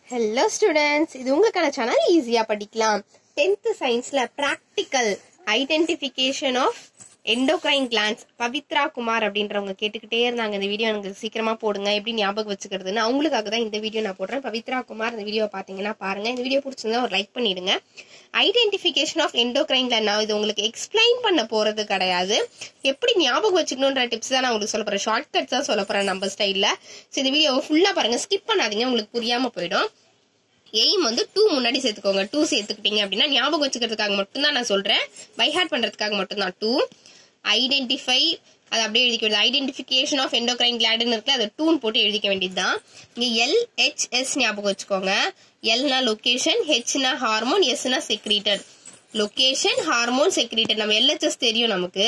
hello students இது உங்களுக்கான channel ஈஸியாக படிக்கலாம் டென்த்து சயின்ஸில் practical identification of endocrine glands Pavithra Kumar அப்படின்றவங்க கேட்டுக்கிட்டே இருந்தாங்க இந்த வீடியோ எனக்கு சீக்கிரமாக போடுங்க எப்படி ஞாபகம் வச்சுக்கிறதுன்னு அவங்களுக்காக தான் இந்த வீடியோ நான் போடுறேன் பவித்ரா குமார் இந்த வீடியோ பார்த்தீங்கன்னா பாருங்க இந்த வீடியோ பிடிச்சிருந்தா ஒரு லைக் பண்ணிடுங்க ஐடென்டிஃபிகேஷன் ஆஃப் எண்டோக்ரைன் கிளான் நான் இது உங்களுக்கு எக்ஸ்பிளைன் பண்ண போகிறது கிடையாது எப்படி ஞாபகம் வச்சுக்கணுன்ற டிப்ஸ் தான் நான் உங்களுக்கு சொல்ல போகிறேன் ஷார்ட் கட்ஸ் தான் சொல்ல போகிறேன் நம்ம ஸ்டைலில் ஸோ இந்த வீடியோ ஃபுல்லாக பாருங்கள் ஸ்கிப் பண்ணாதீங்க உங்களுக்கு புரியாமல் போயிடும் எய்ம் வந்து டூ முன்னாடி சேர்த்துக்கோங்க டூ சேர்த்துக்கிட்டீங்க அப்படின்னா ஞாபகம் வச்சுக்கிறதுக்காக மட்டும்தான் நான் சொல்றேன் பைஹார்ட் பண்றதுக்காக மட்டும்தான் டூ ஐடென்டிஃபை அது அப்படியே எழுதிக்க வேண்டியது ஐடென்டிஃபிகேஷன் ஆஃப் எண்டோக்ரைன் கிளாடுன்னு இருக்குல்ல அதை டூன் போட்டு எழுதிக்க வேண்டியது தான் இங்கே எல் ஹெச்எஸ் ஞாபகம் வச்சுக்கோங்க எல்னா லொகேஷன் ஹெச்னா ஹார்மோன் எஸ்னா செக்ரீட்டட் லொகேஷன் ஹார்மோன் செக்ரீட்டட் நம்ம எல்ஹெச்எஸ் தெரியும் நமக்கு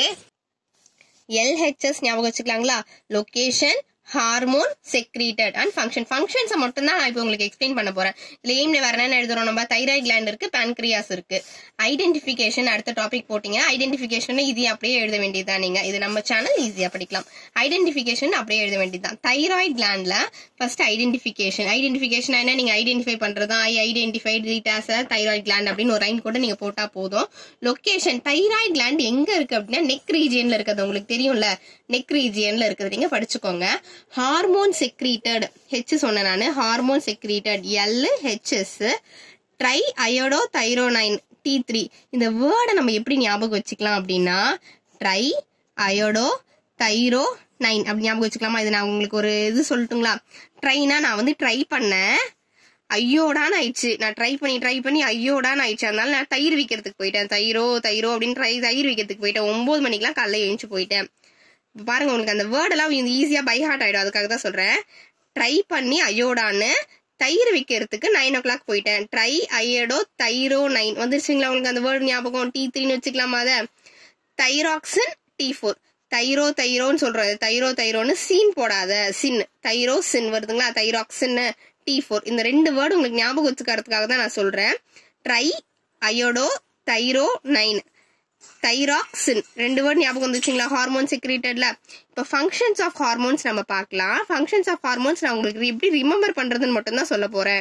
எல்ஹெச்எஸ் ஞாபகம் வச்சுக்கலாங்களா location hormone secreted and function ஃபங்க்ஷன்ஸை மட்டும் தான் நான் இப்போ உங்களுக்கு எக்ஸ்பிளைன் பண்ண போறேன் இதுல எய்ம்ல வேற என்ன எழுதுறோம் நம்ம தைராய்ட் கிளாண்ட் இருக்கு pancreas இருக்கு ஐடென்டிஃபிகேஷன் அடுத்த டாபிக் போட்டீங்க ஐடென்டிஃபிகேஷன் இது அப்படியே எழுத வேண்டியதுதான் நீங்க இது நம்ம சேனல் ஈஸியா படிக்கலாம் ஐடென்டிஃபிகேஷன் அப்படியே எழுத வேண்டியதுதான் தைராய்ட் கிளாண்ட்ல ஃபர்ஸ்ட் ஐடென்டிஃபிகேஷன் ஐடென்டிஃபிகேஷன் என்ன நீங்க ஐடென்டிஃபை பண்றதா ஐ ஐடென்டிஃபைட் ரீட்டாஸ் தைராய்ட் கிளாண்ட் அப்படின்னு ஒரு ரைன் கூட நீங்க போட்டா போதும் லொகேஷன் தைராய்ட் கிளாண்ட் எங்க இருக்கு அப்படின்னா நெக் ரீஜியன்ல இருக்குது உங்களுக்கு தெரியும்ல நெக் ரீஜியன்ல இருக்குது நீங்க படிச்சுக்கோங்க ஹார்மோன் செக்ரீட்டட் ஹெச் சொன்னேன் நான் hormone secreted L H S triiodothyronine T three இந்த வேர்டை நம்ம எப்படி ஞாபகம் வச்சுக்கலாம் அப்படின்னா ட்ரை அயோடோ தைரோ நைன் அப்படி ஞாபகம் வச்சுக்கலாமா இது நான் உங்களுக்கு ஒரு இது சொல்லட்டுங்களா ட்ரைனா நான் வந்து ட்ரை பண்ணேன் ஐயோடான்னு ஆயிடுச்சு நான் ட்ரை பண்ணி ட்ரை பண்ணி ஐயோடான்னு ஆயிடுச்சு அதனால நான் தயிர் விற்கிறதுக்கு போயிட்டேன் தயிரோ தயிரோ அப்படின்னு ட்ரை தயிர் விற்கிறதுக்கு போயிட்டேன் ஒன்பது மணிக்கெல்லாம் காலைல எழுந்து போயிட்டேன் இப்ப பாருங்க உங்களுக்கு அந்த வேர்டெல்லாம் ஈஸியா பை ஹார்ட் ஆயிடும் அதுக்காக தான் சொல்றேன் ட்ரை பண்ணி ஐயோடான்னு தயிர் விற்கிறதுக்கு நைன் ஓ கிளாக் போயிட்டேன் ட்ரை ஐயடோ தைரோ நைன் வந்துருச்சுங்களா உங்களுக்கு அந்த வேர்டு ஞாபகம் டி த்ரீன்னு வச்சுக்கலாமா அதை தைராக்சின் டி ஃபோர் தைரோ தைரோன்னு சொல்றது தைரோ தைரோன்னு சீன் போடாத சின் தைரோ சின் வருதுங்களா தைராக்சின் டி ஃபோர் இந்த ரெண்டு வேர்டு உங்களுக்கு ஞாபகம் வச்சுக்கிறதுக்காக தான் நான் சொல்றேன் triiodothyronine thyroxine ரெண்டு வேர்ட் ஞாபகம் வந்துச்சுங்களா ஹார்மோன் செக்ரேட்டட்ல இப்போ ஃபங்க்ஷன்ஸ் ஆஃப் ஹார்மோன்ஸ் நம்ம பார்க்கலாம் ஃபங்க்ஷன்ஸ் ஆஃப் ஹார்மோன்ஸ் நான் உங்களுக்கு எப்படி ரிமெம்பர் பண்றதுன்னு மட்டும் தான் சொல்ல போறேன்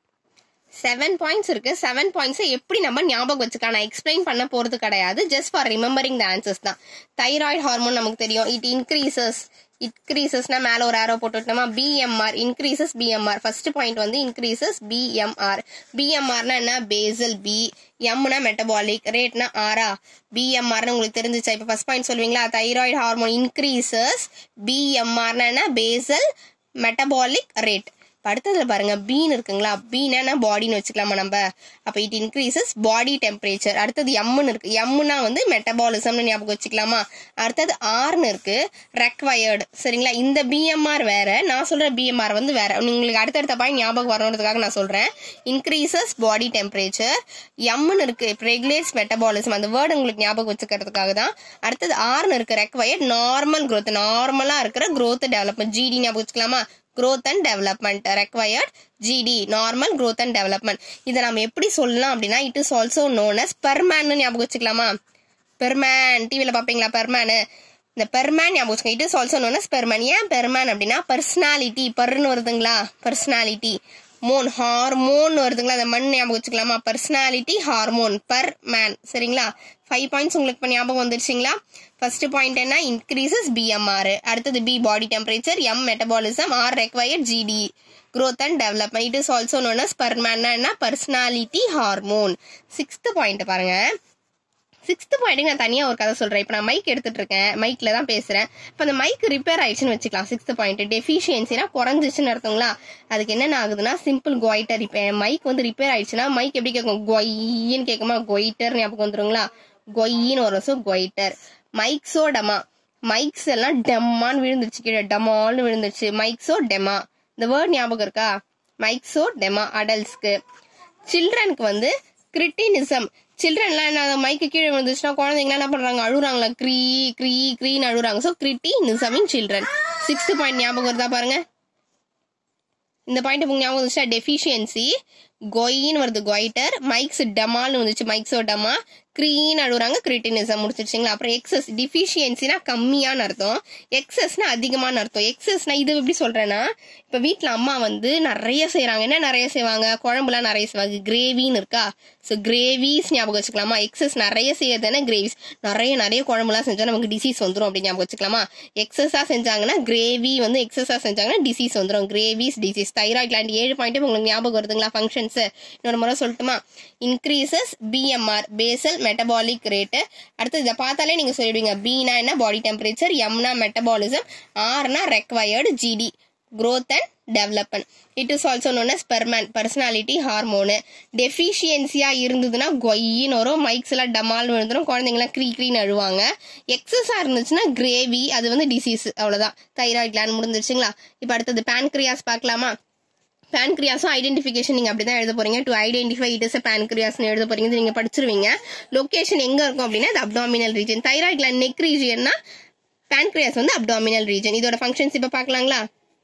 செவன் பாயிண்ட்ஸ் இருக்கு செவன் பாயிண்ட்ஸை எப்படி நம்ம ஞாபகம் வச்சுக்கலாம் நான் எக்ஸ்பிளைன் பண்ண போறது கிடையாது just for remembering the answers தான் தைராய்டு ஹார்மோன் நமக்கு தெரியும் இட் இன்க்ரீசஸ் இன்க்ரீசஸ்னா மேல ஒரு ஆரோ போட்டுட்டோமா BMR increases BMR first point வந்து இன்க்ரீசஸ் பிஎம்ஆர் பிஎம்ஆர்னா என்ன பேசல் பி எம்னா மெட்டபாலிக் ரேட்னா ஆரா பிஎம்ஆர்னு உங்களுக்கு தெரிஞ்சிச்சா இப்போ ஃபர்ஸ்ட் பாயிண்ட் சொல்லுவீங்களா தைராய்டு ஹார்மோன் இன்க்ரீசஸ் பிஎம்ஆர்னா என்ன பேசல் மெட்டபாலிக் ரேட் அடுத்ததுல பாருங்க பீன் இருக்குங்களா பீனா பாடின்னு வச்சுக்கலாமா நம்ம அப்ப இட் இன்க்ரீசஸ் பாடி டெம்பரேச்சர் அடுத்தது எம்னு இருக்கு எம்னா வந்து மெட்டபாலிசம்னு ஞாபகம் வச்சுக்கலாமா அடுத்தது ஆர்னு இருக்கு ரெக்வயர்டு சரிங்களா இந்த பிஎம்ஆர் வேற நான் சொல்ற பிஎம்ஆர் வந்து வேற உங்களுக்கு அடுத்தடுத்த பாயிண்ட் ஞாபகம் வரணுன்றதுக்காக நான் சொல்றேன் இன்க்ரீசஸ் பாடி டெம்பரேச்சர் எம்னு இருக்கு ரெகுலேட்ஸ் மெட்டபாலிசம் அந்த வேர்டு உங்களுக்கு ஞாபகம் வச்சுக்கிறதுக்காக தான் அடுத்தது ஆர்னு இருக்கு ரெக்வயர்ட் நார்மல் growth நார்மலா இருக்கிற growth டெவலப்மெண்ட் ஜிடி ஞாபகம் வச்சுக்கலாமா growth and development required GD normal growth and development இதை நம்ம எப்படி சொல்லலாம் அப்படின்னா it is also known as perman ஞாபகம் வச்சுக்கலாமா பெர்மேன் டிவியில் பார்ப்பீங்களா பெர்மேனு இந்த பெர்மேன் ஞாபகம் வச்சுக்கோங்க it is also known as perman ஏன் பெர்மேன் அப்படின்னா பர்சனாலிட்டி பர்னு வருதுங்களா பர்சனாலிட்டி மோன் ஹார்மோன் வருதுங்களா அந்த மண் ஞாபகம் வச்சுக்கலாமா பர்சனாலிட்டி ஹார்மோன் பர் மேன் சரிங்களா ஃபைவ் பாயிண்ட்ஸ் உங்களுக்கு இப்போ ஞாபகம் வந்துருச்சுங்களா ஃபர்ஸ்ட் பாயிண்ட் என்ன இன்க்ரீசஸ் பிஎம்ஆர் அடுத்தது B body temperature M metabolism R required G D growth and development it is also known as permanent என்ன personality hormone சிக்ஸ்த் பாயிண்ட் பாருங்க sixth பாயிண்ட்டுக்கு நான் தனியாக ஒரு கதை சொல்கிறேன் இப்போ நான் மைக் எடுத்துட்டு இருக்கேன் மைக்கில் தான் பேசுகிறேன் இப்போ அந்த மைக் ரிப்பேர் ஆயிடுச்சுன்னு வச்சுக்கலாம் சிக்ஸ்த் பாயிண்ட் டெஃபிஷியன்சினா குறைஞ்சிச்சுன்னு அர்த்தங்களா அதுக்கு என்னென்ன ஆகுதுன்னா சிம்பிள் குவாய்டர் இப்போ மைக் வந்து ரிப்பேர் ஆயிடுச்சுன்னா மைக் எப்படி கேட்கும் கொய்யின்னு கேட்குமா கொய்டர் ஞாபகம் வந்துருங்களா கொய்யின்னு வரும் so goitre myxoedema mics எல்லாம் டெம்மான்னு விழுந்துருச்சு கீழே டமால்னு விழுந்துருச்சு மைக்ஸோ டெமா இந்த வேர்ட் ஞாபகம் இருக்கா மைக்ஸோ டெமா அடல்ட்ஸ்க்கு சில்ட்ரனுக்கு வந்து கிரிட்டினிசம் சில்ட்ரன்லாம் என்ன மைக்கு கீழே விழுந்துச்சுன்னா குழந்தைங்களாம் என்ன பண்றாங்க அழுறாங்களா க்ரீ க்ரீ க்ரீன்னு அழுறாங்க so cretinism in children sixth point ஞாபகம் வருதா பாருங்க இந்த பாயிண்ட் உங்களுக்கு ஞாபகம் வந்துச்சுன்னா டெஃபிஷியன்சி கொயின்னு வருது கொய்டர் மைக்ஸ் டமால்னு வந்துச்சு மைக்ஸோ டமா க்ரீன் அழுகுறாங்க கிரிட்டினிசம் முடிச்சிருச்சிங்களா அப்புறம் எக்ஸஸ் டிஃபிஷியன்சினா கம்மியான அர்த்தம் எக்ஸஸ்னா அதிகமான அர்த்தம் எக்ஸஸ்னா இது எப்படி சொல்றேன்னா இப்போ வீட்டில் அம்மா வந்து நிறைய செய்றாங்க என்ன நிறைய செய்வாங்க குழம்புலாம் நிறைய செய்வாங்க கிரேவின்னு இருக்கா ஸோ கிரேவிஸ் ஞாபகம் வச்சுக்கலாமா எக்ஸஸ் நிறைய செய்யறதுனா கிரேவிஸ் நிறைய நிறைய குழம்புலாம் செஞ்சா நமக்கு டிசீஸ் வந்துடும் அப்படின்னு ஞாபகம் வச்சுக்கலாமா எக்ஸஸா செஞ்சாங்கன்னா கிரேவி வந்து எக்ஸஸா செஞ்சாங்கன்னா டிசீஸ் வந்துடும் கிரேவிஸ் டிசீஸ் தைராய்ட் கிளாண்ட் ஏழு பாயிண்ட் உங்களுக்கு ஞாபகம் வருதுங்களா ஃபங்க்ஷன்ஸ் இன்னொரு முறை சொல்லட்டுமா increases BMR basal metabolic rate அடுத்து இதை பார்த்தாலே நீங்க சொல்லிடுவீங்க பீனா என்ன பாடி டெம்பரேச்சர் எம்னா மெட்டபாலிசம் ஆர்னா required G D growth and development it is also known as perman personality hormone டெஃபிஷியன்சியா இருந்ததுன்னா கொய்யின்னு வரும் மைக்ஸ் எல்லாம் டமால் விழுந்துரும் குழந்தைங்களாம் க்ரீ க்ரீன்னு அழுவாங்க எக்ஸஸா இருந்துச்சுன்னா கிரேவி அது வந்து டிசீஸ் அவ்வளவுதான் தைராய்ட் கிளாண்ட் முடிஞ்சிருச்சுங்களா இப்போ அடுத்தது pancreas பார்க்கலாமா பேன்க்ரியாஸும் ஐடென்டிஃபிகேஷன் நீங்க அப்படிதான் எழுத போறீங்க டு ஐடென்டிஃபை இட் இஸ் பேன்க்ரியாஸ்னு எழுத போறீங்க இது நீங்க படிச்சிருவீங்க லொகேஷன் எங்க இருக்கும் அப்படின்னா அது abdominal region thyroid gland neck ரீஜியன்னா பேன்க்ரியாஸ் வந்து அப்டாமினல் ரீஜன் இதோட ஃபங்க்ஷன்ஸ் இப்போ பார்க்கலாங்களா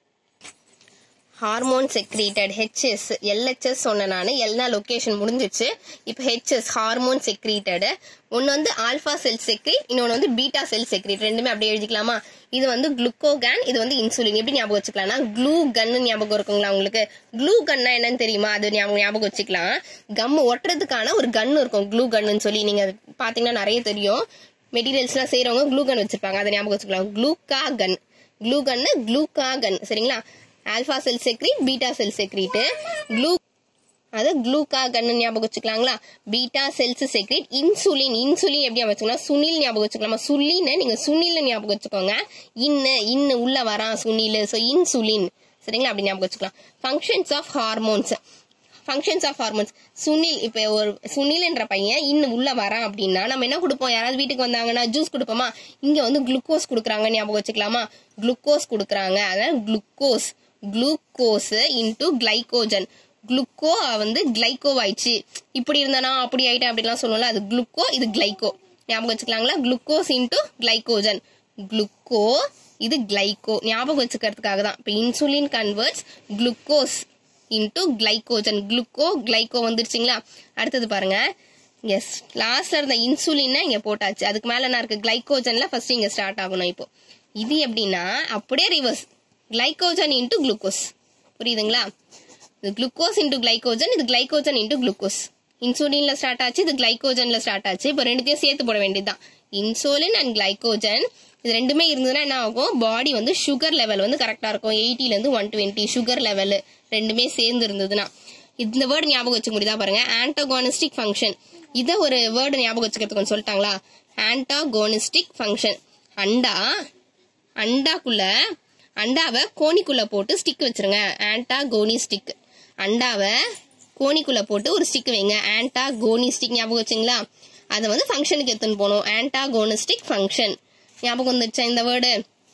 ஹார்மோன் செக்ரீட்டட் ஹெச்எஸ் எல்ஹெச்எஸ் சொன்ன நான் எல்லா லொகேஷன் முடிஞ்சிச்சு இப்போ ஹெச்எஸ் ஹார்மோன் செக்ரீட்டடு ஒன்று வந்து ஆல்ஃபா செல் செக்ரீட் இன்னொன்று வந்து பீட்டா செல் செக்ரீட் ரெண்டுமே அப்படியே எழுதிக்கலாமா இது வந்து குளுக்கோகன் இது வந்து இன்சுலின் எப்படி ஞாபகம் வச்சுக்கலாம்னா க்ளூ கன்னு ஞாபகம் இருக்குங்களா உங்களுக்கு க்ளூ கன்னா என்னன்னு தெரியுமா அது ஞாபகம் ஞாபகம் வச்சுக்கலாம் கம் ஒட்டுறதுக்கான ஒரு கன் இருக்கும் க்ளூ கன்னு சொல்லி நீங்க அது பாத்தீங்கன்னா நிறைய தெரியும் மெட்டீரியல்ஸ்லாம் செய்றவங்க க்ளூ கன் வச்சிருப்பாங்க அதை ஞாபகம் வச்சுக்கலாம் க்ளூகா கன் க்ளூ கன்னு க்ளூகா கன் சரிங்களா alpha cell secrete beta cell secrete க்ளூ அது குளூகா கன்னு ஞாபகம் வச்சுக்கலாங்களா beta cells secrete insulin insulin எப்படி ஞாபகம் வச்சுக்கலாம் சுனில் ஞாபகம் வச்சுக்கலாமா சுல்லின்னு நீங்க சுனில் ஞாபகம் வச்சுக்கோங்க இன்னு இன்னு உள்ள வரான் சுனில் ஸோ இன்சுலின் சரிங்களா அப்படி ஞாபகம் வச்சுக்கலாம் functions of hormones functions of hormones சுனில் இப்போ ஒரு சுனில் என்ற பையன் இன்னும் உள்ள வரான் அப்படின்னா நம்ம என்ன கொடுப்போம் யாராவது வீட்டுக்கு வந்தாங்கன்னா ஜூஸ் கொடுப்போமா இங்க வந்து குளுக்கோஸ் கொடுக்குறாங்க ஞாபகம் வச்சுக்கலாமா குளுக்கோஸ் கொடுக்குறாங்க அதாவது glucose glucose into glycogen gluco வந்து கிளைகோ ஆயிடுச்சு இப்படி இருந்தானா அப்படி ஆயிட்டேன் அப்படிலாம் சொல்லுவோம்ல அது குளுக்கோ இது கிளைகோ ஞாபகம் வச்சுக்கலாங்களா குளுக்கோஸ் இன்டு கிளைகோஜன் குளுக்கோ இது கிளைகோ ஞாபகம் வச்சுக்கிறதுக்காக தான் இப்போ insulin converts glucose into glycogen gluco glyco வந்துருச்சுங்களா அடுத்தது பாருங்க எஸ் லாஸ்ட்ல இருந்த இன்சுலின் இங்க போட்டாச்சு அதுக்கு மேல என்ன இருக்கு கிளைகோஜன்ல ஃபர்ஸ்ட் இங்க ஸ்டார்ட் ஆகணும் இப்போ இது எப்படின்னா அப்படியே ரிவர்ஸ் கிளைகோஜன் இன்டு குளுக்கோஸ் புரியுதுங்களா இது குளுக்கோஸ் இன்டு கிளைகோஜன் இது கிளைகோஜன் இன்டு குளுக்கோஸ் இன்சுலின்ல ஸ்டார்ட் ஆச்சு இது கிளைகோஜன்ல ஸ்டார்ட் ஆச்சு இப்போ ரெண்டுத்தையும் சேர்த்து போட வேண்டியதுதான் இன்சுலின் அண்ட் கிளைகோஜன் இது ரெண்டுமே இருந்ததுன்னா என்ன ஆகும் பாடி வந்து சுகர் லெவல் வந்து கரெக்டா இருக்கும் 80 ல இருந்து ஒன் டுவெண்ட்டி சுகர் லெவல் ரெண்டுமே சேர்ந்து இருந்ததுன்னா இந்த வேர்டு ஞாபகம் வச்சுக்க முடியுதா பாருங்க ஆன்டோகானிஸ்டிக் ஃபங்க்ஷன் இதை ஒரு வேர்டு ஞாபகம் வச்சுக்கிறதுக்கு கொஞ்சம் சொல்லிட்டாங்களா ஆன்டாகோனிஸ்டிக் ஃபங்க்ஷன் அண்டா அண்டாக்குள்ள அண்டாவை கோணிக்குள்ள போட்டு ஸ்டிக் வச்சிருங்க ஆன்டாகோனி ஸ்டிக் அண்டாவை கோணிக்குள்ள போட்டு ஒரு ஸ்டிக் வைங்க ஆன்டாகோனி ஸ்டிக் ஞாபகம் வச்சுங்களா அதை வந்து ஃபங்க்ஷனுக்கு எடுத்துன்னு போகணும் ஆன்டாகோனிஸ்டிக் ஃபங்க்ஷன் ஞாபகம் வந்துருச்சா இந்த வேர்டு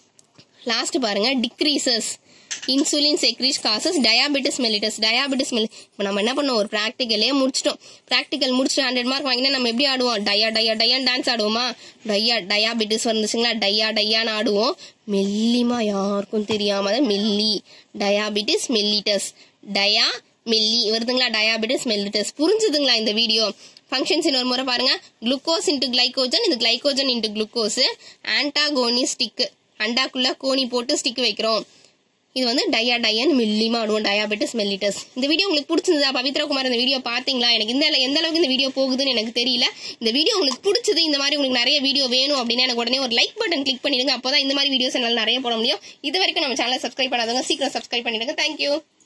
லாஸ்ட் பாருங்க decreases insulin secretes causes diabetes mellitus diabetes மெலி இப்போ நம்ம என்ன பண்ணோம் ஒரு ப்ராக்டிக்கலே முடிச்சிட்டோம் ப்ராக்டிக்கல் முடிச்சுட்டு ஹண்ட்ரட் மார்க் வாங்கினா நம்ம எப்படி ஆடுவோம் டயா டயா டயான்னு டான்ஸ் ஆடுவோமா டயா டயாபெட்டிஸ் வந்துச்சுங்களா டயா டயான்னு ஆடுவோம் மெல்லிமா யாருக்கும் தெரியாம தான் மெல்லி டயாபெட்டிஸ் மெல்லிட்டஸ் டயா மெல்லி வருதுங்களா டயாபெட்டிஸ் மெல்லிட்டஸ் புரிஞ்சுதுங்களா இந்த வீடியோ ஃபங்க்ஷன்ஸ் இன்னொரு முறை பாருங்க குளுக்கோஸ் இன்டு கிளைகோஜன் இது glycogen into glucose antagonistic அண்டாக்குள்ள கோணி போட்டு ஸ்டிக் வைக்கிறோம் இது வந்து டயா டயன் மில்லிமா ஆடுவோம் டயாபெட்டிஸ் மெல்லிட்டஸ் இந்த வீடியோ உங்களுக்கு பிடிச்சிருந்தா பவித்ரா குமார் இந்த வீடியோ பாத்தீங்களா எனக்கு இந்த எந்த அளவுக்கு இந்த வீடியோ போகுதுன்னு எனக்கு தெரியல இந்த வீடியோ உங்களுக்கு பிடிச்சது இந்த மாதிரி உங்களுக்கு நிறைய வீடியோ வேணும் அப்படின்னா எனக்கு உடனே ஒரு லைக் பட்டன் கிளிக் பண்ணிடுங்க அப்பதான் இந்த மாதிரி வீடியோஸ் என்னால நிறைய போட முடியும் இது வரைக்கும் நம்ம சேனலை சப்ஸ்கிரைப் பண்ணாதவங்க சீக்கிரம் சப்ஸ்கிரைப் பண்ணிடுங்க தேங்க்யூ